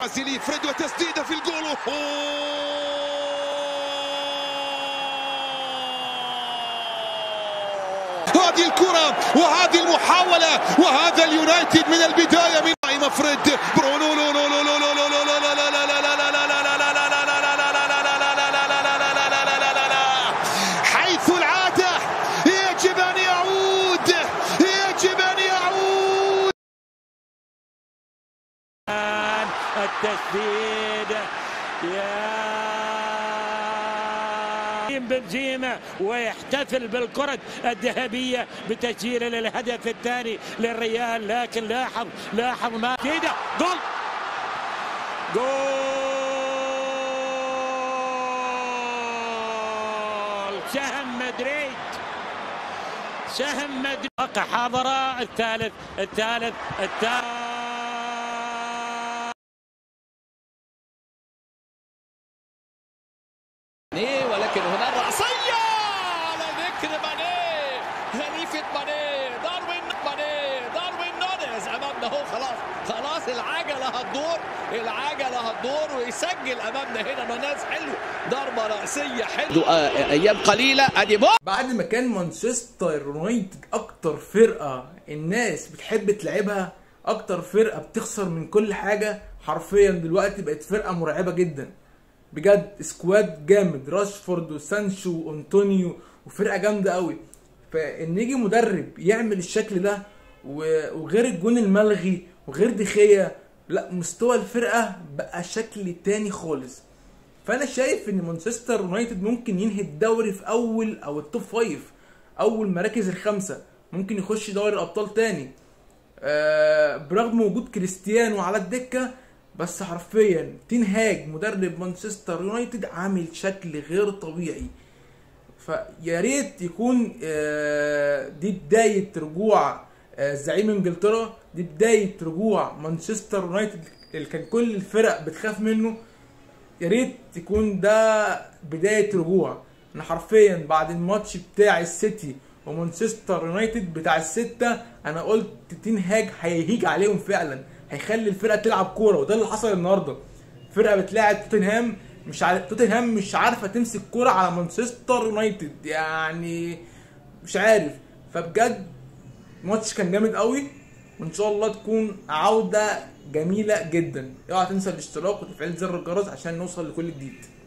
برازيلي فريد وتسديده في الجول هذه الكرة وهذه المحاولة وهذا اليونايتد من البداية من نايم فريد برونو لو لو لو لو لو لو لو لو لو لو لو لو حيث العادة يجب أن يعود يجب أن يعود التسديد يا بنزيما ويحتفل بالكرة الذهبية بتسجيل للهدف الثاني للريال لكن لاحظ لاحظ ما كده جول جول سهم مدريد سهم مدريد وقع حاضرة الثالث الثالث الثالث ماني ولكن هنا الرأسية على ذكر ماني خليفة ماني داروين ماني داروين نونيز أمامنا هو خلاص خلاص العجلة هتدور العجلة هتدور ويسجل أمامنا هنا نونيز حلو ضربة رأسية حلو أيام قليلة أدي بو بعد ما كان مانشستر يونايتد اكتر فرقه الناس بتحب تلعبها اكتر فرقه بتخسر من كل حاجه حرفيا دلوقتي بقت فرقه مرعبه جدا بجد سكواد جامد راشفورد وسانشو وانطونيو وفرقه جامده قوي فان يجي مدرب يعمل الشكل ده و- وغير الجون الملغي وغير دخية لا مستوى الفرقه بقى شكل تاني خالص فانا شايف ان مانشستر يونايتد ممكن ينهي الدوري في اول او التوب فايف اول مراكز الخمسه ممكن يخش دوري الابطال تاني آه برغم وجود كريستيانو على الدكه بس حرفيا تنهاج مدرب مانشستر يونايتد عامل شكل غير طبيعي فيا ريت يكون آه، دي بدايه رجوع آه، زعيم انجلترا دي بدايه رجوع مانشستر يونايتد اللي كان كل الفرق بتخاف منه يا ريت يكون ده بدايه رجوع انا حرفيا بعد الماتش بتاع السيتي ومانشستر يونايتد بتاع الستة انا قلت تنهاج هيهيج عليهم فعلا هيخلي الفرقه تلعب كوره وده اللي حصل النهارده فرقه بتلاعب توتنهام مش عارف توتنهام مش عارفه تمسك كوره على مانشستر يونايتد يعني مش عارف فبجد الماتش كان جامد قوي وان شاء الله تكون عوده جميله جدا اوعى تنسى الاشتراك وتفعيل زر الجرس عشان نوصل لكل جديد